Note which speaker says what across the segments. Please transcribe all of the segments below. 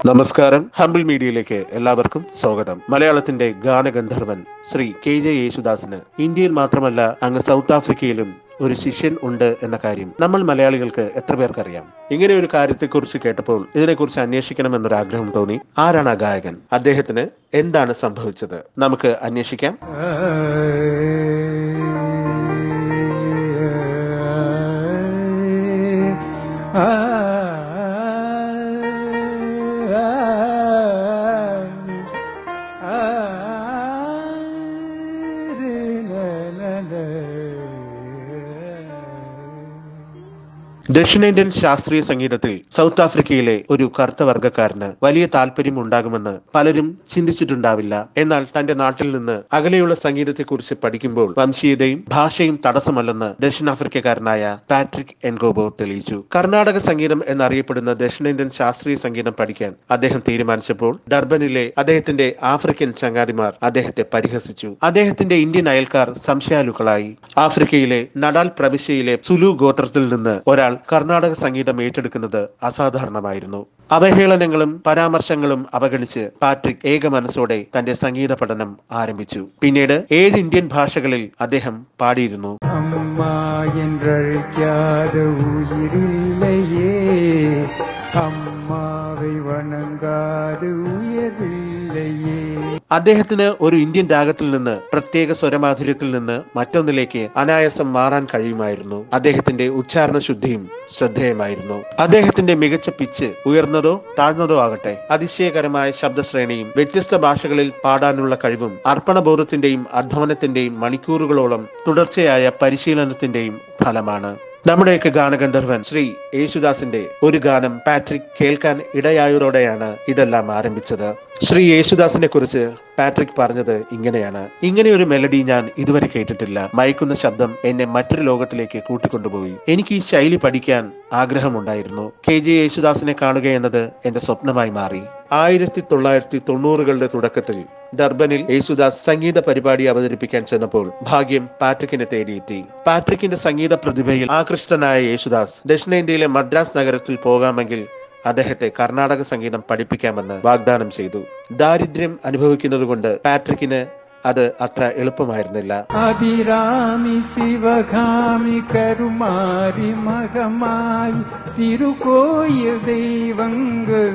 Speaker 1: നമസ്കാരം ഹംബിൾ മീഡിയയിലേക്ക് എല്ലാവർക്കും സ്വാഗതം മലയാളത്തിന്റെ ഗാനഗന്ധർവൻ ശ്രീ കെ ജെ യേശുദാസിന് ഇന്ത്യയിൽ മാത്രമല്ല അങ്ങ് സൗത്ത് ആഫ്രിക്കയിലും ഒരു ശിഷ്യൻ ഉണ്ട് എന്ന കാര്യം നമ്മൾ മലയാളികൾക്ക് എത്ര പേർക്കറിയാം ഇങ്ങനെ ഒരു കാര്യത്തെക്കുറിച്ച് കേട്ടപ്പോൾ ഇതിനെക്കുറിച്ച് അന്വേഷിക്കണമെന്നൊരു ആഗ്രഹം തോന്നി ആരാണ് ആ ഗായകൻ അദ്ദേഹത്തിന് എന്താണ് സംഭവിച്ചത് നമുക്ക് അന്വേഷിക്കാം ദക്ഷിണേന്ത്യൻ ശാസ്ത്രീയ സംഗീതത്തിൽ സൗത്ത് ആഫ്രിക്കയിലെ ഒരു കറുത്ത വർഗ്ഗക്കാരന് വലിയ താല്പര്യം ഉണ്ടാകുമെന്ന് പലരും ചിന്തിച്ചിട്ടുണ്ടാവില്ല എന്നാൽ തന്റെ നാട്ടിൽ നിന്ന് അകലെയുള്ള സംഗീതത്തെക്കുറിച്ച് പഠിക്കുമ്പോൾ വംശീയതയും ഭാഷയും തടസ്സമല്ലെന്ന് ദക്ഷിണാഫ്രിക്കക്കാരനായ പാട്രിക് എൻഗോബോ തെളിയിച്ചു കർണാടക സംഗീതം എന്നറിയപ്പെടുന്ന ദക്ഷിണേന്ത്യൻ ശാസ്ത്രീയ സംഗീതം പഠിക്കാൻ അദ്ദേഹം തീരുമാനിച്ചപ്പോൾ ഡർബനിലെ അദ്ദേഹത്തിന്റെ ആഫ്രിക്കൻ ചങ്ങാതിമാർ അദ്ദേഹത്തെ പരിഹസിച്ചു അദ്ദേഹത്തിന്റെ ഇന്ത്യൻ അയൽക്കാർ സംശയാലുക്കളായി ആഫ്രിക്കയിലെ നഡാൽ പ്രവിശ്യയിലെ സുലു ഗോത്രത്തിൽ നിന്ന് ഒരാൾ കർണാടക സംഗീതം ഏറ്റെടുക്കുന്നത് അസാധാരണമായിരുന്നു അവഹേളനങ്ങളും പരാമർശങ്ങളും അവഗണിച്ച് പാട്രിക് ഏക മനസ്സോടെ തന്റെ സംഗീത പഠനം ആരംഭിച്ചു പിന്നീട് ഏഴ് ഇന്ത്യൻ ഭാഷകളിൽ അദ്ദേഹം പാടിയിരുന്നു
Speaker 2: அம்மா என்றழைக்காத உயிரில்லையே அம்மாவை வணங்காத உயரில்லையே
Speaker 1: അദ്ദേഹത്തിന് ഒരു ഇന്ത്യൻ രാഗത്തിൽ നിന്ന് പ്രത്യേക സ്വരമാധുര്യത്തിൽ നിന്ന് മറ്റൊന്നിലേക്ക് അനായാസം മാറാൻ കഴിയുമായിരുന്നു അദ്ദേഹത്തിന്റെ ഉച്ചാരണ ശുദ്ധിയും ശ്രദ്ധേയമായിരുന്നു അദ്ദേഹത്തിന്റെ മികച്ച പിച്ച് ഉയർന്നതോ താഴ്ന്നതോ ആകട്ടെ അതിശയകരമായ ശബ്ദശ്രേണിയും വ്യത്യസ്ത ഭാഷകളിൽ പാടാനുള്ള കഴിവും അർപ്പണബോധത്തിന്റെയും അധ്വാനത്തിന്റെയും മണിക്കൂറുകളോളം തുടർച്ചയായ പരിശീലനത്തിന്റെയും ഫലമാണ് നമ്മുടെയൊക്കെ ഗാനഗന്ധർവൻ ശ്രീ യേശുദാസിന്റെ ഒരു ഗാനം പാട്രിക് കേൾക്കാൻ ഇടയായതോടെയാണ് ഇതെല്ലാം ആരംഭിച്ചത് ശ്രീ യേശുദാസിനെ കുറിച്ച് പാട്രിക് പറഞ്ഞത് ഇങ്ങനെയാണ് ഇങ്ങനെ ഒരു മെലഡി ഞാൻ ഇതുവരെ കേട്ടിട്ടില്ല മയക്കുന്ന ശബ്ദം എന്നെ മറ്റൊരു ലോകത്തിലേക്ക് കൂട്ടിക്കൊണ്ടുപോയി എനിക്ക് ഈ ശൈലി പഠിക്കാൻ ആഗ്രഹമുണ്ടായിരുന്നു കെ ജെ യേശുദാസിനെ കാണുക എന്നത് എന്റെ സ്വപ്നമായി മാറി ആയിരത്തി തൊള്ളായിരത്തി തൊണ്ണൂറുകളുടെ തുടക്കത്തിൽ ഡർബനിൽ യേശുദാസ് സംഗീത പരിപാടി അവതരിപ്പിക്കാൻ ചെന്നപ്പോൾ ഭാഗ്യം പാട്രിക്കിനെ തേടിയെത്തി പാട്രിക്കിന്റെ സംഗീത പ്രതിഭയിൽ ആകൃഷ്ടനായ യേശുദാസ് ദക്ഷിണേന്ത്യയിലെ മദ്രാസ് നഗരത്തിൽ പോകാമെങ്കിൽ അദ്ദേഹത്തെ കർണാടക സംഗീതം പഠിപ്പിക്കാമെന്ന് വാഗ്ദാനം ചെയ്തു ദാരിദ്ര്യം അനുഭവിക്കുന്നതുകൊണ്ട് പാട്രിക്കിന് അത് അത്ര എളുപ്പമായിരുന്നില്ല
Speaker 2: அபிராமி சிவகாமி கருமாரி மகமாய் திருக்கோயில் தெய்வங்கள்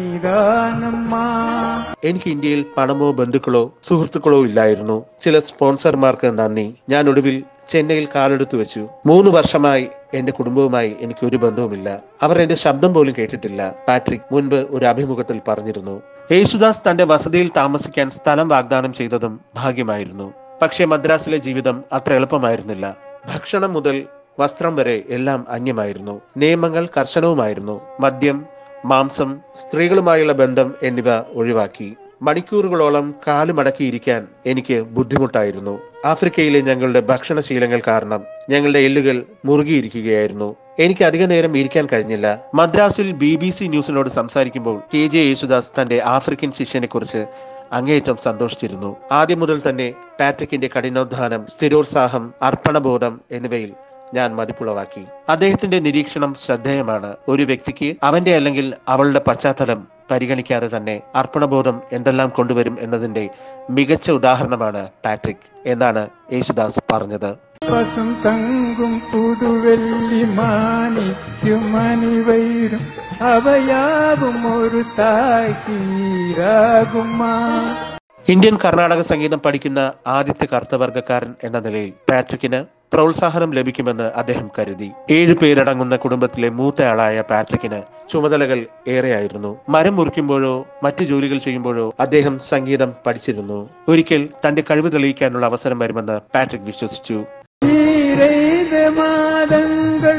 Speaker 2: நீதானம்மா
Speaker 1: എനിക്ക് ഇന്ത്യയിൽ പണമോ ബന്ധുക്കളോ സുഹൃത്തുക്കളോ ഇല്ലായിരുന്നു ചില സ്പോൺസർമാർക്ക് നന്ദി ഞാൻ ഒടുവിൽ ചെന്നൈയിൽ കാലെടുത്തു വെച്ചു മൂന്ന് വർഷമായി എന്റെ കുടുംബവുമായി എനിക്ക് ഒരു ബന്ധവുമില്ല അവർ എന്റെ ശബ്ദം പോലും കേട്ടിട്ടില്ല പാട്രിക് മുൻപ് ഒരു അഭിമുഖത്തിൽ പറഞ്ഞിരുന്നു യേശുദാസ് തന്റെ വസതിയിൽ താമസിക്കാൻ സ്ഥലം വാഗ്ദാനം ചെയ്തതും ഭാഗ്യമായിരുന്നു പക്ഷേ മദ്രാസിലെ ജീവിതം അത്ര എളുപ്പമായിരുന്നില്ല ഭക്ഷണം മുതൽ വസ്ത്രം വരെ എല്ലാം അന്യമായിരുന്നു നിയമങ്ങൾ കർശനവുമായിരുന്നു മദ്യം മാംസം സ്ത്രീകളുമായുള്ള ബന്ധം എന്നിവ ഒഴിവാക്കി മണിക്കൂറുകളോളം കാലുമടക്കിയിരിക്കാൻ എനിക്ക് ബുദ്ധിമുട്ടായിരുന്നു ആഫ്രിക്കയിലെ ഞങ്ങളുടെ ഭക്ഷണശീലങ്ങൾ കാരണം ഞങ്ങളുടെ എല്ലുകൾ മുറുകിയിരിക്കുകയായിരുന്നു എനിക്ക് അധിക നേരം ഇരിക്കാൻ കഴിഞ്ഞില്ല മദ്രാസിൽ ബി ബി സി ന്യൂസിനോട് സംസാരിക്കുമ്പോൾ കെ ജെ യേശുദാസ് തന്റെ ആഫ്രിക്കൻ ശിഷ്യനെ കുറിച്ച് അങ്ങേയറ്റം സന്തോഷിച്ചിരുന്നു ആദ്യം മുതൽ തന്നെ പാട്രിക്കിന്റെ കഠിനോദ്ധാനം സ്ഥിരോത്സാഹം അർപ്പണബോധം എന്നിവയിൽ ഞാൻ മതിപ്പുളവാക്കി അദ്ദേഹത്തിന്റെ നിരീക്ഷണം ശ്രദ്ധേയമാണ് ഒരു വ്യക്തിക്ക് അവന്റെ അല്ലെങ്കിൽ അവളുടെ പശ്ചാത്തലം പരിഗണിക്കാതെ തന്നെ അർപ്പണബോധം എന്തെല്ലാം കൊണ്ടുവരും എന്നതിന്റെ മികച്ച ഉദാഹരണമാണ് പാട്രിക് എന്നാണ് യേശുദാസ് പറഞ്ഞത്
Speaker 2: பசும் தங்கும் புது வெள்ளி மாணிக்கும் மணிவயிரும் அவையாவும் ஒரு தாய்க்கு ஈராகுமா
Speaker 1: ഇന്ത്യൻ കർണാടക സംഗീതം പഠിക്കുന്ന ആദ്യത്തെ കർത്തവർഗക്കാരൻ എന്ന നിലയിൽ പാട്രിക്കിന് പ്രോത്സാഹനം ലഭിക്കുമെന്ന് അദ്ദേഹം കരുതി ഏഴു പേരടങ്ങുന്ന കുടുംബത്തിലെ മൂത്തയാളായ പാട്രിക്കിന് ചുമതലകൾ ഏറെയായിരുന്നു മരം മുറിക്കുമ്പോഴോ മറ്റു ജോലികൾ ചെയ്യുമ്പോഴോ അദ്ദേഹം സംഗീതം പഠിച്ചിരുന്നു ഒരിക്കൽ തന്റെ കഴിവ് തെളിയിക്കാനുള്ള അവസരം വരുമെന്ന് പാട്രിക് വിശ്വസിച്ചു
Speaker 2: நீரைத மாதங்கள்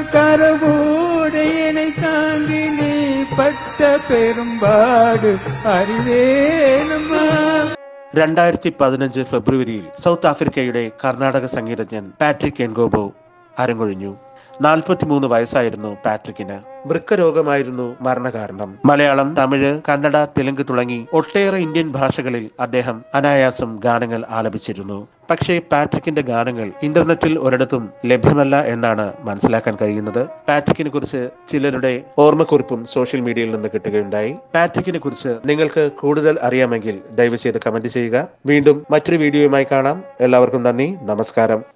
Speaker 2: கரவோடையனை தாண்டி நீ பட்ட பெரும்பாடு அறிவேனுமா
Speaker 1: രണ്ടായിരത്തി പതിനഞ്ച് ഫെബ്രുവരിയിൽ സൗത്ത് ആഫ്രിക്കയുടെ കർണാടക സംഗീതജ്ഞൻ പാട്രിക് എൻഗോബോ അരങ്ങൊഴിഞ്ഞു നാൽപ്പത്തിമൂന്ന് വയസ്സായിരുന്നു പാട്രിക്കിന് വൃക്ക രോഗമായിരുന്നു മരണകാരണം മലയാളം തമിഴ് കന്നഡ തെലുങ്ക് തുടങ്ങി ഒട്ടേറെ ഇന്ത്യൻ ഭാഷകളിൽ അദ്ദേഹം അനായാസം ഗാനങ്ങൾ ആലപിച്ചിരുന്നു പക്ഷേ പാട്രിക്കിന്റെ ഗാനങ്ങൾ ഇന്റർനെറ്റിൽ ഒരിടത്തും ലഭ്യമല്ല എന്നാണ് മനസ്സിലാക്കാൻ കഴിയുന്നത് പാട്രിക്കിനെ കുറിച്ച് ചിലരുടെ ഓർമ്മക്കുറിപ്പും സോഷ്യൽ മീഡിയയിൽ നിന്ന് കിട്ടുകയുണ്ടായി പാട്രിക്കിനെ കുറിച്ച് നിങ്ങൾക്ക് കൂടുതൽ അറിയാമെങ്കിൽ ദയവ് ചെയ്ത് കമന്റ് ചെയ്യുക വീണ്ടും മറ്റൊരു വീഡിയോയുമായി കാണാം എല്ലാവർക്കും നന്ദി നമസ്കാരം